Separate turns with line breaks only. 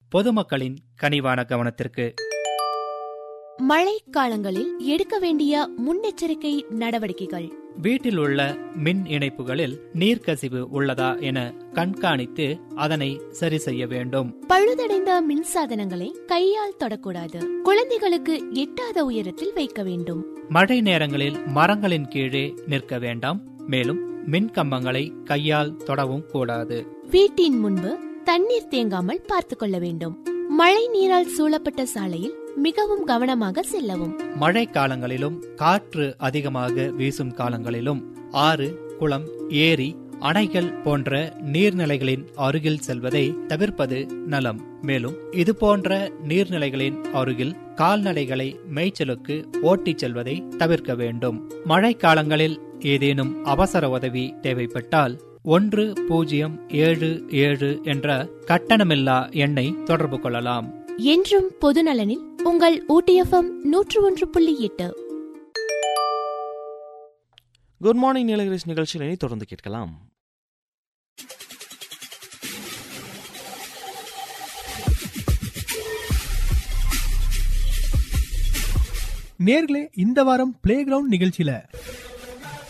பொதுமக்களின் கனிவான கவனத்திற்கு
மழை காலங்களில் எடுக்க வேண்டிய முன்னெச்சரிக்கை நடவடிக்கைகள்
வீட்டில் உள்ள மின் இணைப்புகளில் நீர்க்கசிவு உள்ளதா என கண்காணித்து அதனை சரி செய்ய வேண்டும்
பழுதடைந்த மின்சாதனங்களை கையால் தொடக்கூடாது குழந்தைகளுக்கு எட்டாத உயரத்தில் வைக்க வேண்டும்
மழை நேரங்களில் மரங்களின் கீழே நிற்க வேண்டாம் மேலும் மின் கம்பங்களை கையால் தொடவும் கூடாது
வீட்டின் முன்பு தண்ணீர் தேங்காமல் பார்த்துக் கொள்ள வேண்டும் மழை நீரால் சூழப்பட்ட சாலையில் மிகவும் கவனமாக செல்லவும்
மழை காலங்களிலும் காற்று அதிகமாக வீசும் காலங்களிலும் ஆறு குளம் ஏரி அணைகள் போன்ற நீர்நிலைகளின் அருகில் செல்வதை தவிர்ப்பது நலம் மேலும் இது போன்ற நீர்நிலைகளின் அருகில் கால்நடைகளை மேய்ச்சலுக்கு ஓட்டிச் செல்வதை தவிர்க்க வேண்டும் மழை காலங்களில் ஏதேனும் அவசர உதவி தேவைப்பட்டால் ஒன்று பூஜ்ஜியம் ஏழு ஏழு என்ற கட்டணமில்லா எண்ணை தொடர்பு கொள்ளலாம்
என்றும் பொதுநலனில் உங்கள் ஊட்டிஎஃப்எம் நூற்று ஒன்று புள்ளி எட்டு
குட் மார்னிங் நீலகிரிஸ் நிகழ்ச்சியில் இனி தொடர்ந்து கேட்கலாம்
நேர்களே இந்த வாரம் பிளே கிரவுண்ட் நிகழ்ச்சியில